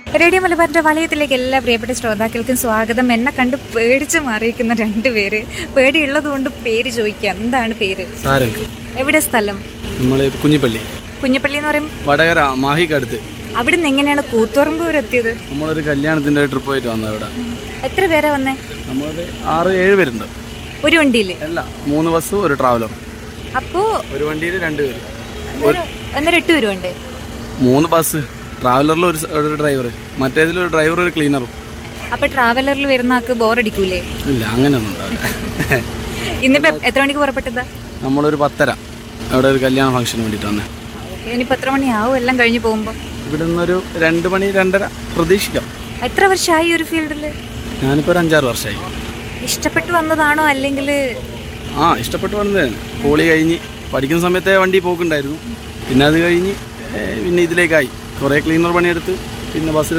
radio മലബാറിന്റെ വലയത്തിലേക്ക് എല്ലാ പ്രിയപ്പെട്ട ശ്രോതാക്കൾക്കും സ്വാഗതം എന്നെ കണ്ട് പേടിച്ച് മാറിയിരിക്കുന്ന രണ്ടുപേര് പേടിയുള്ളത് കൊണ്ട് പേര് ചോദിക്കാം എന്താണ് പേര് സാരംഗ് എവിടെ സ്ഥലം നമ്മൾ കുഞ്ഞിപ്പള്ളി കുഞ്ഞപ്പള്ളി എന്ന് പറയും വടകര മാഹിക്കടുത്ത് അവിടുന്ന് എങ്ങനെയാണ് കൂത്തുറമ്പൂർ എത്തിയത് നമ്മളൊരു കല്യാണത്തിൻ്റെ ട്രിപ്പ് പോയിട്ട് വന്നത് ഇവിടെ എത്ര പേരാ വന്നേ നമ്മളൊരു ആറ് ഏഴ് പേരുണ്ട് ഒരു വണ്ടിയിൽ അല്ല മൂന്ന് ബസ്സും ഒരു ട്രാവലർ അപ്പോ ഒരു വണ്ടിയിൽ രണ്ട് പേര് അന്നേരം- അന്നേരം എട്ട് പേരുണ്ട് മൂന്ന് ബസ് ട്രാവലറിൽ ഒരു സ- ഒരു ഡ്രൈവർ മറ്റേതിൽ ഒരു ഡ്രൈവർ ഒരു ക്ലീനറും അപ്പൊ ട്രാവലറിൽ വരുന്ന ആൾക്ക് ബോറടിക്കൂലേ ഇല്ല അങ്ങനെയൊന്നും ഉണ്ടാവില്ല ഇന്നിപ്പോ എത്ര മണിക്ക് പുറപ്പെട്ടതാ നമ്മളൊരു പത്തര അവിടെ ഒരു കല്യാണ ഫംഗ്ഷന് വേണ്ടിയിട്ട് വന്നേ ഇനിയിപ്പോ എത്ര മണിയാവും എല്ലാം കഴിഞ്ഞ് പോകുമ്പോ ഇവിടെ നിന്നൊരു രണ്ട് മണി രണ്ടര പ്രതീക്ഷിക്കാം എത്ര വർഷമായി ഈ ഒരു ഫീൽഡില് ഞാനിപ്പോൾ ഒരു അഞ്ചാറ് വർഷമായി ഇഷ്ടപ്പെട്ട് വന്നതാണോ അല്ലെങ്കിൽ ആ ഇഷ്ടപ്പെട്ടു വന്നതാണ് പോളി കഴിഞ്ഞ് പഠിക്കുന്ന സമയത്തെ വണ്ടി പോക്കുണ്ടായിരുന്നു പിന്നെ അത് കഴിഞ്ഞ് ഏ, പിന്നെ ഇതിലേക്കായി കുറേ ക്ലീനർ പണിയെടുത്ത് പിന്നെ ബസ്സിൽ